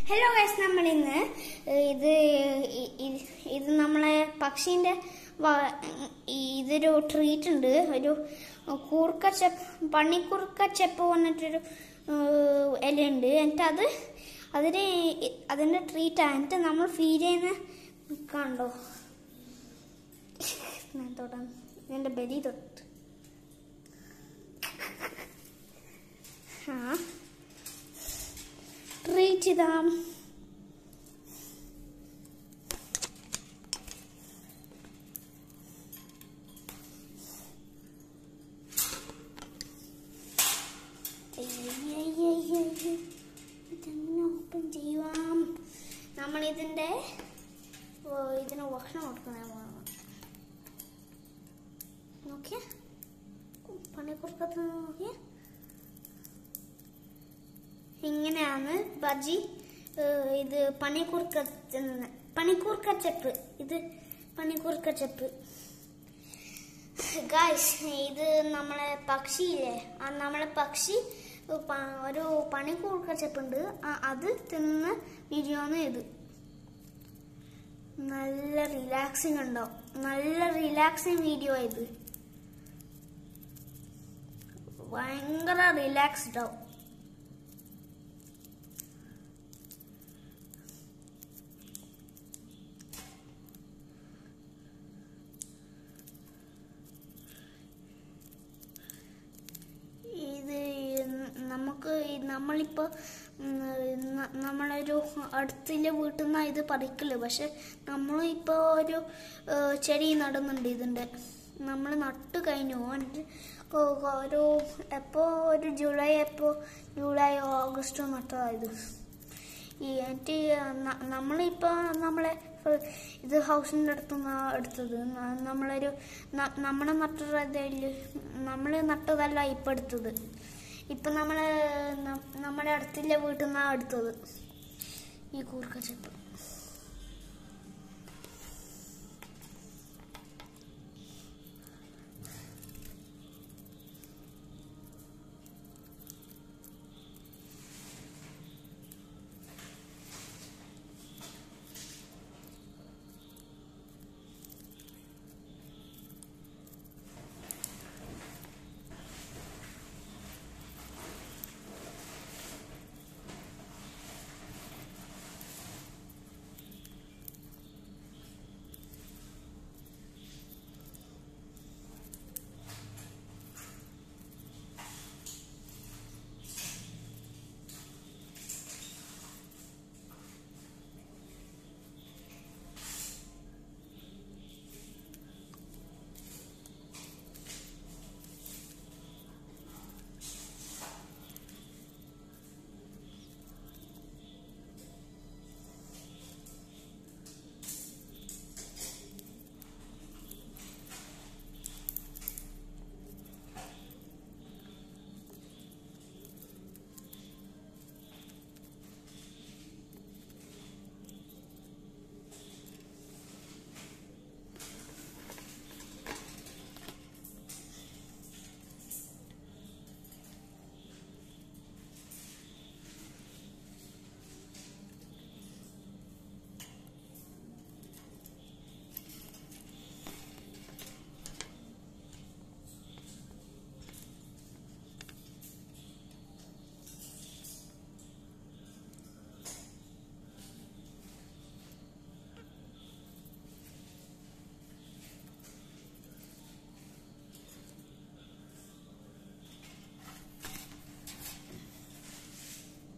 hello guys നമ്മൾ ഇന്ന് ഇത് ഇ- ഇ- ഇത് നമ്മളെ പക്ഷീന്റെ വ- ഇതൊരു ട്രീറ്റ് ഉണ്ട് ഒരു കൂർക്ക ചെപ്പ് പണിക്കൂർക്ക ചെപ്പ് പറഞ്ഞിട്ടൊരു ഏഹ്, ഇലയുണ്ട് എന്നിട്ട് അത് അതിന് ഇ- അതിന്റെ ട്രീറ്റ് എന്നിട്ട് നമ്മൾ ഫീൽ ചെയ്യുന്ന കണ്ടോ ഞാൻ തൊടാം എന്റെ ബലി തൊട്ട് ആ ട്രീറ്റ് ചെയ്താം ഇതെങ്ങനെ ഓപ്പൺ ചെയ്യാം നമ്മൾ ഇതിന്റെ ഓ, ഇതിന് ഭക്ഷണം കൊടുക്കുന്ന നോക്കിയ പണി കൊടുക്കത്ത് നോക്കിയ ഇങ്ങനെയാണ് ബജി ഏഹ് ഇത് പണിക്കൂർക്ക പണിക്കൂർക്ക ചെപ്പ് ഇത് പണിക്കൂർക്ക ചെപ്പ് ഗായ്സ് ഇത് നമ്മളെ പക്ഷിയില്ലേ ആ നമ്മളെ പക്ഷി പ- ഒരു പണിക്കൂർക്ക ചെപ്പുണ്ട് ആ- അത് തിന്ന് വീഡിയോന്ന് ഇത് നല്ല റിലാക്സിങ് ഉണ്ടാവും നല്ല റിലാക്സിങ് വീഡിയോ ഇത് ഭയങ്കര റിലാക്സ്ഡ് ആവും ഇത് നമുക്ക് ഈ നമ്മളിപ്പോ ഉം, ന- നമ്മളൊരു അടുത്തിലെ വീട്ടിൽ നിന്നാ ഇത് പറിക്കല് പക്ഷെ നമ്മൾ ഇപ്പോ ഒരു ഏഹ്, ചെടി നടുന്നുണ്ട് ഇതിന്റെ നമ്മൾ നട്ട് കഴിഞ്ഞു എന്നിട്ട് കൊ- കൊ- ഒരു എപ്പോ ഒരു ജൂലൈ എപ്പോ ജൂലൈ ഓഗസ്റ്റ് നട്ടതായത് ഈ എന്നിട്ട് ന- നമ്മളിപ്പോ നമ്മളെ ഫ- ഇത് ഹൗസിന്റെ അടുത്തുനിന്ന് എടുത്തത് ന- നമ്മളൊരു ന- നമ്മളെ നട്ടതല്ല നമ്മള് നട്ടതല്ല ഇപ്പൊ എടുത്തത് ഇപ്പൊ നമ്മള് ന- നമ്മുടെ അടുത്തുള്ള വീട്ടിൽ നിന്നാണ് എടുത്തത് ഈ കൂർക്ക ചെപ്പ്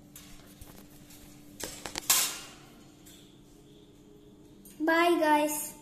ബൈ ഗായ്സ്